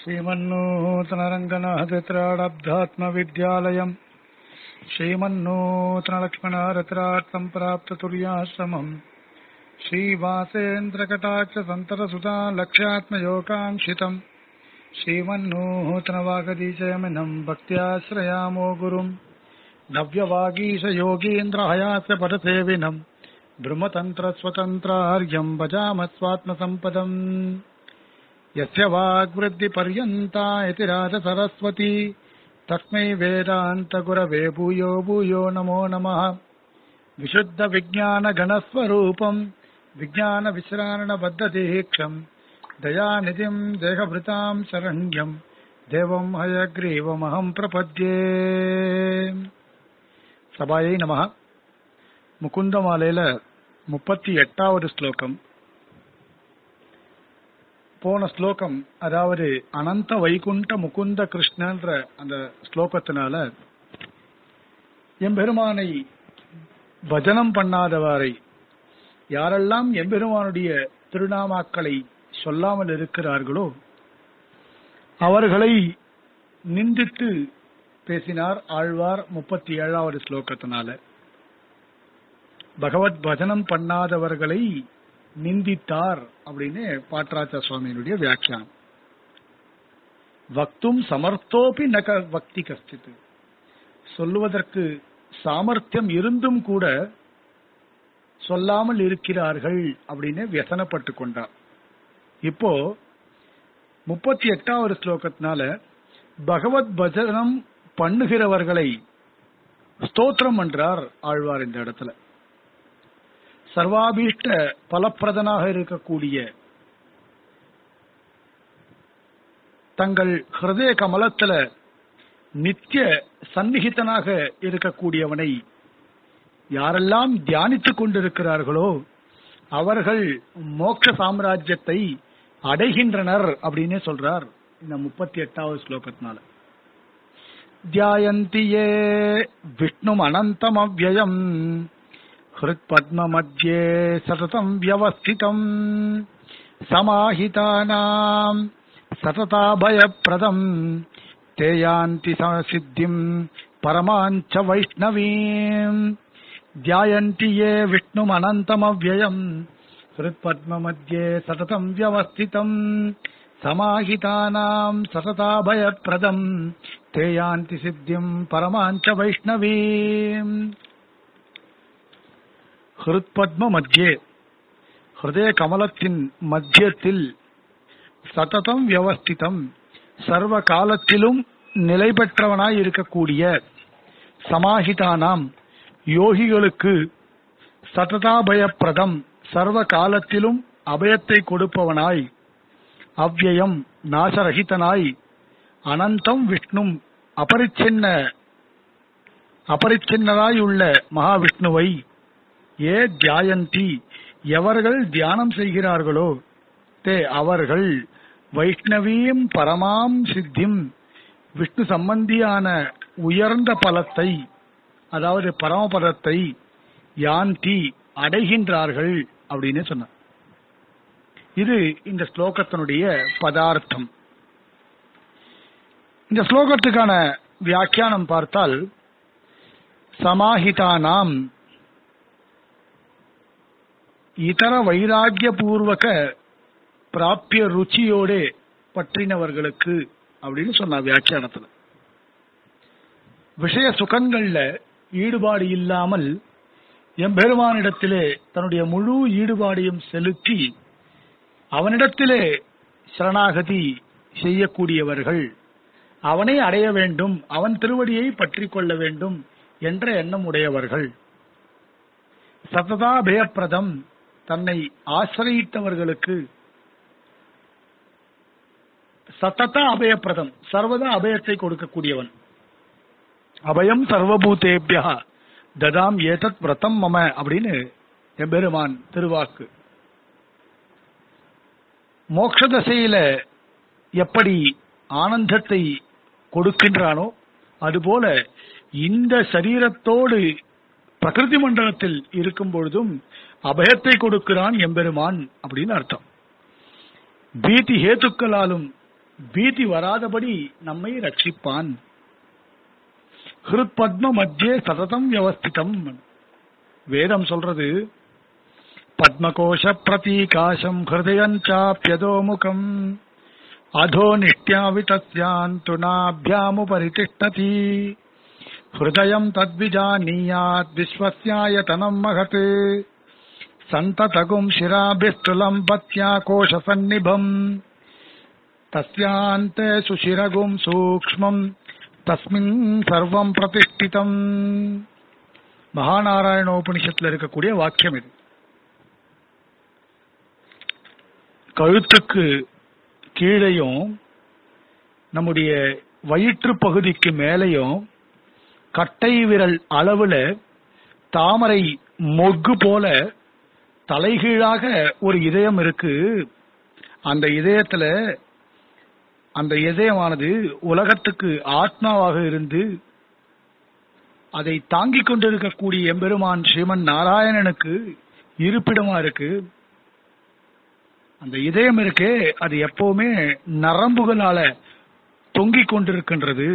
श्रीमन्नूतनरङ्गनाथत्राडब्धात्मविद्यालयम् श्रीमन्नूतनलक्ष्मणारत्रार्थम् प्राप्ततुर्याश्रमम् श्रीवासेन्द्रकटाक्षसन्तरसुता लक्ष्यात्मयोगाङ्क्षितम् श्रीमन्नूतनवागदीशयमिनम् भक्त्याश्रयामो गुरुम् नव्यवागीशयोगीन्द्रहयास्य पदसेविनम् ब्रह्मतन्त्रस्वतन्त्रार्यम् भजामस्वात्मसम्पदम् यस्य वाग्वृद्धिपर्यन्ता इति राजसरस्वती तस्मै वेदान्तगुरवे भूयो भूयो नमो नमः विशुद्धविज्ञानगणस्वरूपम् विज्ञानविश्रारणबद्धदीक्षम् दयानिधिम् देहभृताम् शरण्यम् देवम् हयग्रीवमहम् प्रपद्ये சபாயை நம முகுந்தமாலையில முப்பத்தி எட்டாவது ஸ்லோகம் போன ஸ்லோகம் அதாவது அனந்த வைகுண்ட முகுந்த கிருஷ்ணன்ற அந்த ஸ்லோகத்தினால எம்பெருமானை பஜனம் பண்ணாதவாரை யாரெல்லாம் எம்பெருமானுடைய திருநாமாக்களை சொல்லாமல் இருக்கிறார்களோ அவர்களை நிந்தித்து பேசினார் ஆழ்வார் முப்பத்தி ஏழாவது ஸ்லோகத்தினால பகவத் பஜனம் பண்ணாதவர்களை நிந்தித்தார் அப்படின்னு பாட்ராச்ச சுவாமியினுடைய வியாக்கியானம் வக்தும் சமர்த்தோபி நக பக்தி கஷ்டித்து சொல்லுவதற்கு சாமர்த்தியம் இருந்தும் கூட சொல்லாமல் இருக்கிறார்கள் அப்படின்னு வியசனப்பட்டு கொண்டார் இப்போ முப்பத்தி எட்டாவது ஸ்லோகத்தினால பகவத் பஜனம் பண்ணுகிறவர்களை ஸ்தோத்திரம் என்றார் ஆழ்வார் இந்த இடத்துல சர்வாபீஷ்ட பலப்பிரதனாக இருக்கக்கூடிய தங்கள் ஹிருதய கமலத்துல நித்திய சந்நிகிதனாக இருக்கக்கூடியவனை யாரெல்லாம் தியானித்துக் கொண்டிருக்கிறார்களோ அவர்கள் மோட்ச சாம்ராஜ்யத்தை அடைகின்றனர் அப்படின்னே சொல்றார் இந்த முப்பத்தி எட்டாவது ஸ்லோகத்தினால ध्यायन्ति ये विष्णुमनन्तमव्ययम् हृत्पद्ममध्ये सततम् व्यवस्थितम् समाहितानाम् सतताभयप्रदम् ते यान्ति सिद्धिम् परमाञ्च वैष्णवीम् ध्यायन्ति ये विष्णुमनन्तमव्ययम् हृत्पद्ममध्ये सततम् व्यवस्थितम् समाहितानाम् सतताभयप्रदम् ते यान्ति सिद्धिम् परमाञ्च वैष्णवीम् ஹிருத்பத்ம மத்தியே ஹிருதய கமலத்தின் மத்தியத்தில் சததம் வியவஸ்திதம் சர்வ காலத்திலும் நிலை பெற்றவனாய் இருக்கக்கூடிய சமாஹிதானாம் யோகிகளுக்கு சததாபயப்பிரதம் சர்வ காலத்திலும் அபயத்தை கொடுப்பவனாய் அவ்யயம் நாசரகிதனாய் அனந்தம் விஷ்ணும் அபரிச்சின்ன அபரிச்சின்னராயுள்ள மகாவிஷ்ணுவை ஏ தியாயந்தி எவர்கள் தியானம் செய்கிறார்களோ தே அவர்கள் வைஷ்ணவீம் பரமாம் சித்திம் விஷ்ணு சம்பந்தியான உயர்ந்த பலத்தை அதாவது பரமபதத்தை யாந்தி அடைகின்றார்கள் அப்படின்னு சொன்னார் இது இந்த ஸ்லோகத்தினுடைய பதார்த்தம் இந்த ஸ்லோகத்துக்கான வியாக்கியானம் பார்த்தால் சமாஹிதானாம் இதர வைராகிய பூர்வக பிராப்பிய ருச்சியோட பற்றினவர்களுக்கு அப்படின்னு சொன்ன வியாக்கியானத்துல விஷய சுகங்கள்ல ஈடுபாடு இல்லாமல் எம்பெருமானிடத்திலே தன்னுடைய முழு ஈடுபாடையும் செலுத்தி அவனிடத்திலே சரணாகதி செய்யக்கூடியவர்கள் அவனை அடைய வேண்டும் அவன் திருவடியை பற்றி கொள்ள வேண்டும் என்ற எண்ணம் உடையவர்கள் சததா பேயப்பிரதம் தன்னை ஆசிரியித்தவர்களுக்கு சத்ததா அபயப்பிரதம் சர்வதா அபயத்தை கொடுக்கக்கூடியவன் அபயம் சர்வபூதேபியா ததாம் ஏதத் விரதம் மம அப்படின்னு எம்பெருமான் திருவாக்கு மோட்ச தசையில எப்படி ஆனந்தத்தை கொடுக்கின்றானோ அதுபோல இந்த சரீரத்தோடு பிரகிருதி மண்டலத்தில் இருக்கும் பொழுதும் அபயத்தை கொடுக்கிறான் எம்பெருமான் அப்படின்னு அர்த்தம் பீதி ஹேத்துக்களாலும் பீதி வராதபடி நம்மை ரட்சிப்பான் ஹிருத் பத்ம மத்தியே சததம் வியவஸ்திதம் வேதம் சொல்றது பத்மகோஷ பிரதீகாசம் ஹிருதயஞ்சாப்பியதோமுகம் அதோ நித்யாவிதஸ்யாந்து நாபியாமுபரிதிஷ்டதி ஹிருதயம் தத்விஜானீயாத் விஸ்வஸ்யாயதனம் மகத் சந்ததகும் சிராபிஸ்துலம் பத்யா கோஷ சந்நிபம் தஸ்யாந்தே சுஷிரகும் சூக்ஷ்மம் தஸ்மின் சர்வம் பிரதிஷ்டிதம் மகாநாராயணோபனிஷத்துல இருக்கக்கூடிய வாக்கியம் இது கழுத்துக்கு கீழையும் நம்முடைய வயிற்று பகுதிக்கு மேலையும் கட்டை விரல் அளவுல தாமரை மொக்கு போல தலைகீழாக ஒரு இதயம் இருக்கு அந்த இதயத்துல அந்த இதயமானது உலகத்துக்கு ஆத்மாவாக இருந்து அதை தாங்கிக் கொண்டிருக்கக்கூடிய எம்பெருமான் ஸ்ரீமன் நாராயணனுக்கு இருப்பிடமா இருக்கு அந்த இதயம் இருக்கே அது எப்பவுமே நரம்புகளால தொங்கிக் கொண்டிருக்கின்றது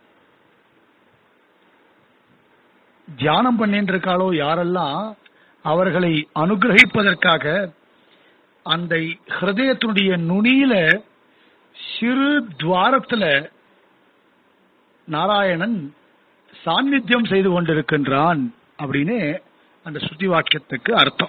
தியானம் பண்ணிட்டு இருக்காளோ யாரெல்லாம் அவர்களை அனுகிரகிப்பதற்காக அந்த ஹிருதயத்தினுடைய நுனியில சிறு துவாரத்துல நாராயணன் சாநித்தியம் செய்து கொண்டிருக்கின்றான் அப்படின்னு அந்த ஸ்ருதி வாக்கியத்துக்கு அர்த்தம்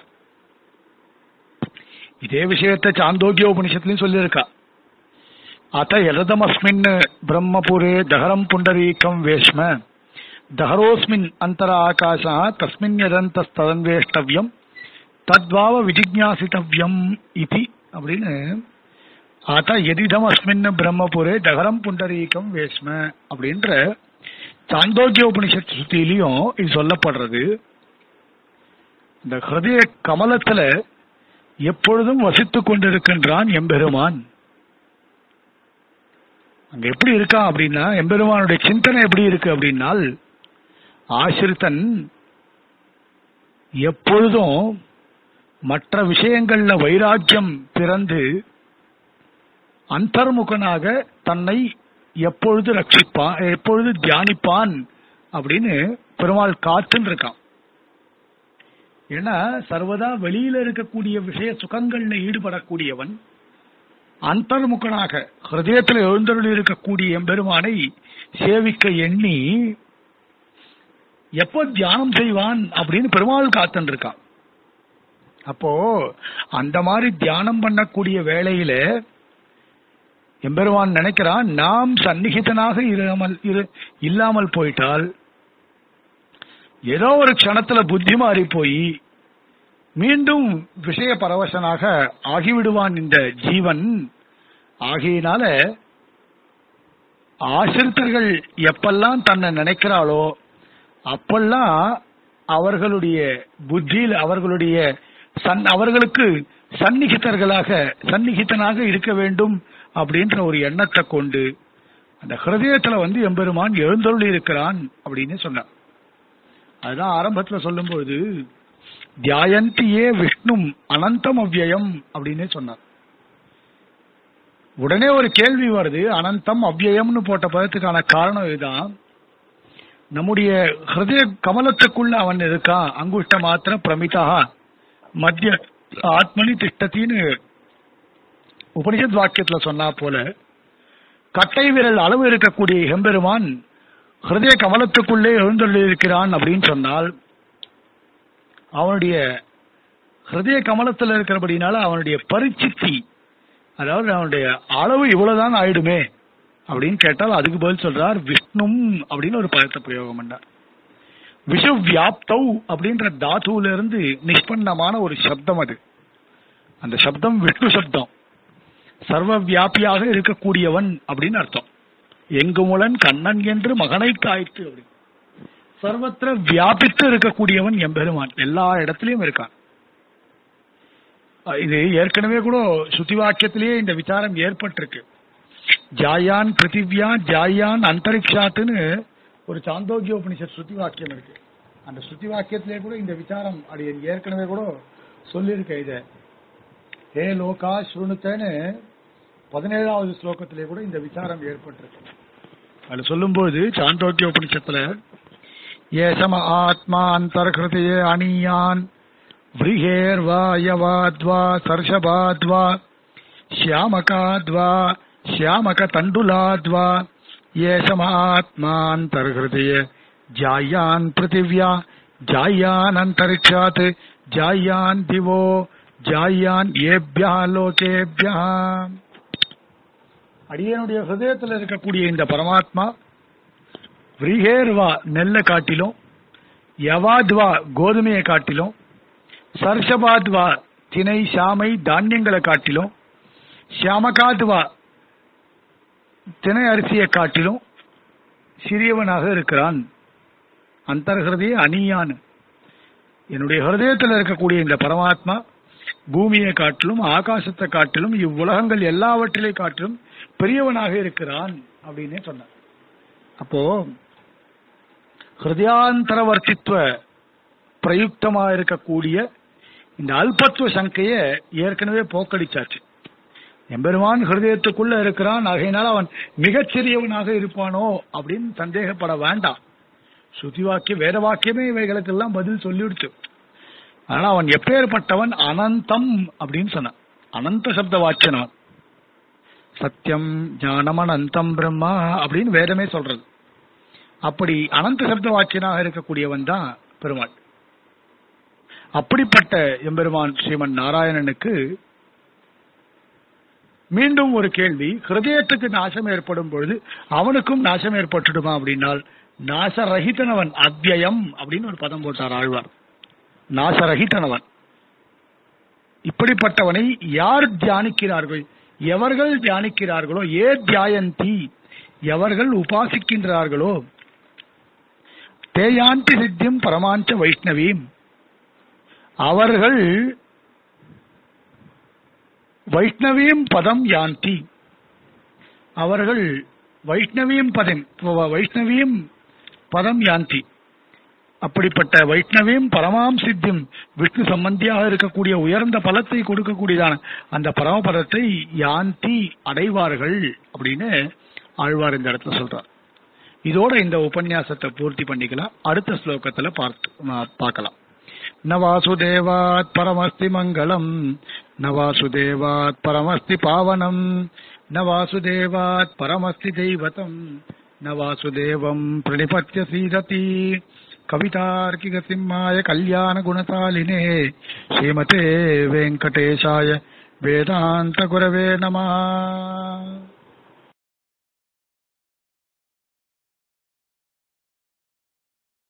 இதே விஷயத்தை சாந்தோக்கிய உபனிஷத்துலயும் சொல்லியிருக்கா அத்த எலதமஸ்மின் பிரம்மபுரே தகரம் புண்டரீகம் வேஷ்ம தஹரோஸ்மின் அந்தர ஆகாசா தஸ்மின் யதந்தஸ்ததன்வேஷ்டவ்யம் தத்வாவ விஜிக்ஞாசித்தவ்யம் இதி அப்படின்னு ஆத்தா எதிதம் அஸ்மின் பிரம்மபுரே தகரம் புண்டரீகம் வேஷ்ம அப்படின்ற சாந்தோக்கிய உபனிஷத் சுத்திலையும் இது சொல்லப்படுறது இந்த ஹிருதய கமலத்துல எப்பொழுதும் வசித்துக் கொண்டிருக்கின்றான் எம்பெருமான் அங்க எப்படி இருக்கான் அப்படின்னா எம்பெருமானுடைய சிந்தனை எப்படி இருக்கு அப்படின்னால் ஆசிரித்தன் எப்பொழுதும் மற்ற விஷயங்கள்ல வைராக்கியம் பிறந்து அந்தர்முகனாக தன்னை எப்பொழுது ரட்சிப்பான் எப்பொழுது தியானிப்பான் அப்படின்னு பெருமாள் காத்துன்னு இருக்கான் ஏன்னா சர்வதா வெளியில இருக்கக்கூடிய விஷய சுகங்கள்ல ஈடுபடக்கூடியவன் அந்தர்முகனாக ஹிருதயத்தில் எழுந்தருளி இருக்கக்கூடிய எம்பெருமானை சேவிக்க எண்ணி எப்போ தியானம் செய்வான் அப்படின்னு பெருமாள் காத்துன்னு இருக்கான் அப்போ அந்த மாதிரி தியானம் பண்ணக்கூடிய வேளையில எம்பெருமான் நினைக்கிறான் நாம் சந்நிகிதனாக இல்லாமல் இரு- இல்லாமல் போயிட்டால் ஏதோ ஒரு க்ஷணத்துல புத்தி மாறி போய் மீண்டும் விஷய பரவசனாக ஆகிவிடுவான் இந்த ஜீவன் ஆகையினால ஆசிரித்தர்கள் எப்பெல்லாம் தன்னை நினைக்கிறாளோ அப்பெல்லாம் அவர்களுடைய புத்தியில் அவர்களுடைய சன் அவர்களுக்கு சந்நிகிதர்களாக சந்நிகிதனாக இருக்க வேண்டும் அப்படின்ற ஒரு எண்ணத்தை கொண்டு அந்த ஹிருதயத்துல வந்து எம்பெருமான் எழுந்தருளி இருக்கிறான் அப்படின்னு சொன்னார் அதுதான் ஆரம்பத்துல சொல்லும்போது தியாயந்தியே விஷ்ணும் அனந்தம் அவ்யயம் அப்படின்னு சொன்னார் உடனே ஒரு கேள்வி வருது அனந்தம் அவ்யயம்னு போட்ட பதத்துக்கான காரணம் இதுதான் நம்முடைய ஹிருதய கமலத்துக்குள்ள அவன் இருக்கான் அங்குஷ்ட மாத்திர பிரமிதா மத்திய ஆத்மனி திஷ்டத்தின்னு உபனிஷத் வாக்கியத்துல சொன்னா போல கட்டை விரல் அளவு இருக்கக்கூடிய எம்பெருமான் ஹிருதய கமலத்துக்குள்ளே எழுந்தள்ளி இருக்கிறான் அப்படின்னு சொன்னால் அவனுடைய ஹிருதய கமலத்தில் இருக்கிறபடினால அவனுடைய பரிச்சித்தி அதாவது அவனுடைய அளவு இவ்வளவுதான் ஆயிடுமே அப்படின்னு கேட்டால் அதுக்கு பதில் சொல்றார் விஷ்ணும் அப்படின்னு ஒரு பதத்தை பிரயோகம் பண்ணார் விஷு வியாப்தௌ அப்படின்ற தாத்துவில இருந்து நிஷ்பன்னமான ஒரு சப்தம் அது அந்த சப்தம் விஷ்ணு சப்தம் சர்வ வியாபியாக இருக்கக்கூடியவன் அப்படின்னு அர்த்தம் எங்குமுலன் கண்ணன் என்று மகனை காய்த்து அப்படி சர்வத்திர வியாபித்து இருக்கக்கூடியவன் எம்பெருமான் எல்லா இடத்துலயும் இருக்கான் அஹ் இது ஏற்கனவே கூட சுத்தி வாக்கியத்திலேயே இந்த விசாரம் ஏற்பட்டிருக்கு ஜாயான் பிருத்திவ்யா ஜாயான் அந்தரிக்ஷாத்துன்னு ஒரு சாந்தோக்கிய உபனிஷத் ஸ்ருதி வாக்கியம் இருக்கு அந்த ஸ்ருதி வாக்கியத்திலே கூட இந்த விசாரம் அது ஏற்கனவே கூட சொல்லியிருக்க இத ஹே லோகா ஸ்ருணுத்தன்னு பதினேழாவது ஸ்லோகத்திலே கூட இந்த விசாரம் ஏற்பட்டிருக்கு அது சொல்லும்போது சாந்தோக்கிய உபனிஷத்துல ஏசம ஆத்மா அந்தர்கிருதையே அணியான் விரிகேர்வா யவாத்வா சர்ஷபாத்வா श्यामकाद्वा श्यामकतण्डुलाद्वा ये समात्मान्तर्हृदय जायान् पृथिव्या जायानन्तरिक्षात् जायान् दिवो जायान् ஏபியா லோகேபியா அடியனுடைய ஹிருதயத்தில் இருக்கக்கூடிய இந்த பரமாத்மா விரிகேர்வா நெல்லை காட்டிலும் யவாத்வா கோதுமையை காட்டிலும் சர்ஷபாத்வா தினை சாமை தானியங்களை காட்டிலும் ஷியாமகாத்வா தினை அரிசியை காட்டிலும் சிறியவனாக இருக்கிறான் அந்தர்ஹிருதய அணியான் என்னுடைய ஹிருதயத்தில் இருக்கக்கூடிய இந்த பரமாத்மா பூமியை காட்டிலும் ஆகாசத்தை காட்டிலும் இவ்வுலகங்கள் எல்லாவற்றிலே காட்டிலும் பெரியவனாக இருக்கிறான் அப்படின்னே சொன்னார் அப்போ ஹிருதயாந்தரவர்த்தித்வ பிரயுக்தமா இருக்கக்கூடிய இந்த அல்பத்துவ சங்கைய ஏற்கனவே போக்கடிச்சாச்சு எம்பெருமான் ஹிருதயத்துக்குள்ள இருக்கிறான் ஆகையினால அவன் மிகச்சிறியவனாக இருப்பானோ அப்படின்னு சந்தேகப்பட வேண்டாம் சுத்தி வாக்கியம் வேத வாக்கியமே இவைகளுக்கெல்லாம் பதில் சொல்லிடுச்சு ஆனா அவன் எப்பேற்பட்டவன் அனந்தம் அப்படின்னு சொன்னான் அனந்த சப்த வாக்கியனவன் சத்தியம் ஞானம் அனந்தம் பிரம்மா அப்படின்னு வேதமே சொல்றது அப்படி அனந்த சப்த வாக்கியனாக இருக்கக்கூடியவன் தான் பெருமாள் அப்படிப்பட்ட எம்பெருமான் ஸ்ரீமன் நாராயணனுக்கு மீண்டும் ஒரு கேள்வி ஹிருதயத்துக்கு நாசம் ஏற்படும் பொழுது அவனுக்கும் நாசம் ஏற்பட்டுடுமா அப்படின்னால் நாசரகிதனவன் அத்தியம் அப்படின்னு ஒரு பதம் போட்டார் ஆழ்வார் நாசரகிதனவன் இப்படிப்பட்டவனை யார் தியானிக்கிறார்கள் எவர்கள் தியானிக்கிறார்களோ ஏ தியாயந்தி எவர்கள் உபாசிக்கின்றார்களோ தேயாந்தி சித்தியம் பரமாஞ்ச வைஷ்ணவீம் அவர்கள் வைஷ்ணவீம் பதம் யாந்தி அவர்கள் வைஷ்ணவீம் பதம் வைஷ்ணவீம் பதம் யாந்தி அப்படிப்பட்ட வைஷ்ணவீம் பரமாம் சித்திம் விஷ்ணு சம்பந்தியாக இருக்கக்கூடிய உயர்ந்த பலத்தை கொடுக்கக்கூடியதான அந்த பரமபதத்தை யாந்தி அடைவார்கள் அப்படின்னு ஆழ்வார் இந்த இடத்துல சொல்றார் இதோட இந்த உபன்யாசத்தை பூர்த்தி பண்ணிக்கலாம் அடுத்த ஸ்லோகத்துல பார்த்து பார்க்கலாம் न वासुदेवात् परमस्ति मङ्गलम् न वासुदेवात् परमस्ति पावनम् न वासुदेवात् परमस्ति दैवतम् न वासुदेवम् प्रणिपत्य सीदति कवितार्किकसिंहाय कल्याणगुणशालिने श्रीमते वेङ्कटेशाय वेदान्तगुरवे नमः